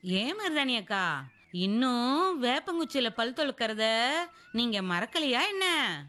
ஏன் மருதாணி அக்கா இன்னும் வேப்பங்குச்சியில பல் தொழுக்கிறத நீங்க மறக்கலையா என்ன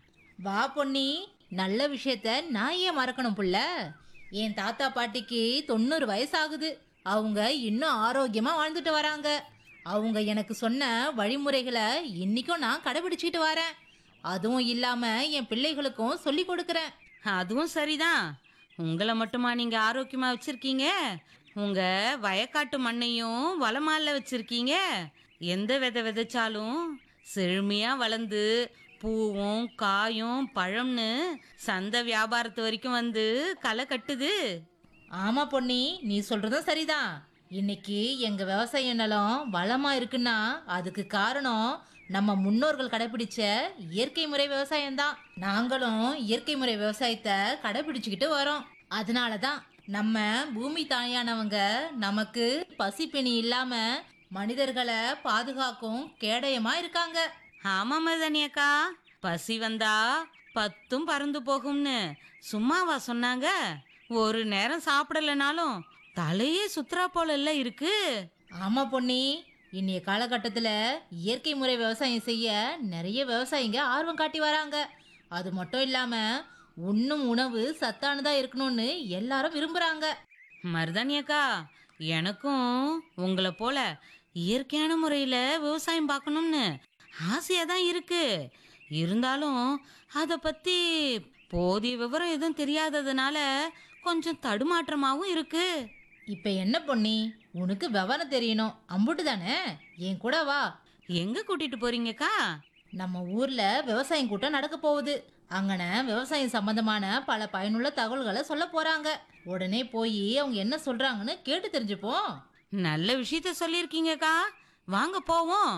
வா பொன்னி நல்ல விஷயத்த நான் ஏன் மறக்கணும் புள்ள என் தாத்தா பாட்டிக்கு தொண்ணூறு வயசாகுது அவங்க இன்னும் ஆரோக்கியமா வாழ்ந்துட்டு வராங்க அவங்க எனக்கு சொன்ன வழிமுறைகளை இன்னைக்கும் நான் கடைபிடிச்சிட்டு வரேன் அதுவும் இல்லாம என் பிள்ளைகளுக்கும் சொல்லி கொடுக்கறேன் அதுவும் சரிதான் உங்களை மட்டுமா நீங்க ஆரோக்கியமா வச்சிருக்கீங்க உங்க வயக்காட்டு மண்ணையும் வளமால வச்சிருக்கீங்க எந்த விதை விதைச்சாலும் செழுமையா வளர்ந்து பூவும் காயும் பழம்னு சந்தை வியாபாரத்து வரைக்கும் வந்து களை கட்டுது ஆமா பொன்னி நீ சொல்றதும் சரிதான் இன்னைக்கு எங்க விவசாய நிலம் வளமா இருக்குன்னா அதுக்கு காரணம் நம்ம முன்னோர்கள் கடைபிடிச்ச இயற்கை முறை விவசாயம்தான் நாங்களும் இயற்கை முறை விவசாயத்தை கடைபிடிச்சுக்கிட்டு வரோம் அதனால தான் நம்ம பூமி தாயானவங்க நமக்கு பசிப்பிணி இல்லாம மனிதர்களை பாதுகாக்கும் கேடயமா இருக்காங்க ஆமா மருதாணி அக்கா பசி வந்தா பத்தும் பறந்து போகும்னு சும்மாவா சொன்னாங்க ஒரு நேரம் சாப்பிடலனாலும் தலையே சுத்துறா போல இல்ல இருக்கு ஆமா பொன்னி இன்னைய காலகட்டத்தில் இயற்கை முறை விவசாயம் செய்ய நிறைய விவசாயிங்க ஆர்வம் காட்டி வராங்க அது மட்டும் இல்லாம உண்ணும் உணவு சத்தானதா இருக்கணும்னு எல்லாரும் விரும்புறாங்க மருதாணி அக்கா எனக்கும் உங்களை போல இயற்கையான முறையில் விவசாயம் பார்க்கணும்னு ஆசையாக தான் இருக்கு இருந்தாலும் அதை பற்றி போதிய விவரம் எதுவும் தெரியாததுனால கொஞ்சம் தடுமாற்றமாகவும் இருக்கு இப்ப என்ன பொன்னி உனக்கு விவரம் தெரியணும் அம்புட்டு தானே என் கூட வா எங்கே கூட்டிகிட்டு போறீங்கக்கா நம்ம ஊர்ல விவசாயம் கூட்டம் நடக்க போகுது அங்கன விவசாயம் சம்பந்தமான பல பயனுள்ள தகவல்களை சொல்ல போறாங்க உடனே போய் அவங்க என்ன சொல்றாங்கன்னு கேட்டு தெரிஞ்சுப்போம் நல்ல விஷயத்த சொல்லியிருக்கீங்கக்கா வாங்க போவோம்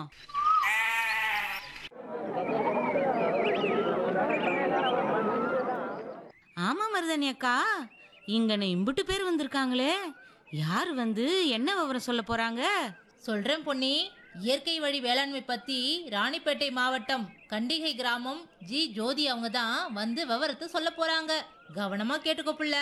ஆமா மருதனி அக்கா இங்கன இம்புட்டு பேர் வந்திருக்காங்களே யார் வந்து என்ன விவரம் சொல்ல போறாங்க சொல்றேன் பொன்னி இயற்கை வழி வேளாண்மை பத்தி ராணிப்பேட்டை மாவட்டம் கண்டிகை கிராமம் ஜி ஜோதி அவங்க தான் வந்து விவரத்தை சொல்ல போறாங்க கவனமா கேட்டுக்கோ புள்ள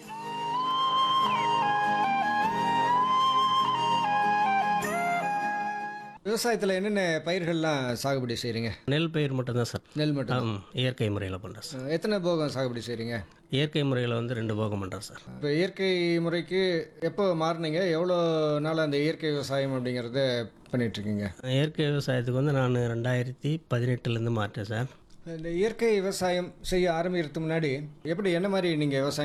விவசாயத்தில் என்னென்ன பயிர்கள்லாம் சாகுபடி செய்கிறீங்க நெல் பயிர் மட்டும்தான் சார் நெல் மட்டும் ஆம், இயற்கை முறையில் பண்ணுறேன் சார் எத்தனை போகம் சாகுபடி செய்கிறீங்க இயற்கை முறையில் வந்து ரெண்டு போகம் பண்ணுறேன் சார் இப்போ இயற்கை முறைக்கு எப்போ மாறினீங்க எவ்வளோ நாள் அந்த இயற்கை விவசாயம் அப்படிங்கிறத பண்ணிகிட்ருக்கீங்க இயற்கை விவசாயத்துக்கு வந்து நான் ரெண்டாயிரத்தி பதினெட்டுலேருந்து மாற்றேன் சார் இந்த இயற்கை விவசாயம் செய்ய ஆரம்பிக்கிறதுக்கு முன்னாடி எப்படி என்ன மாதிரி நீங்கள் விவசாயம்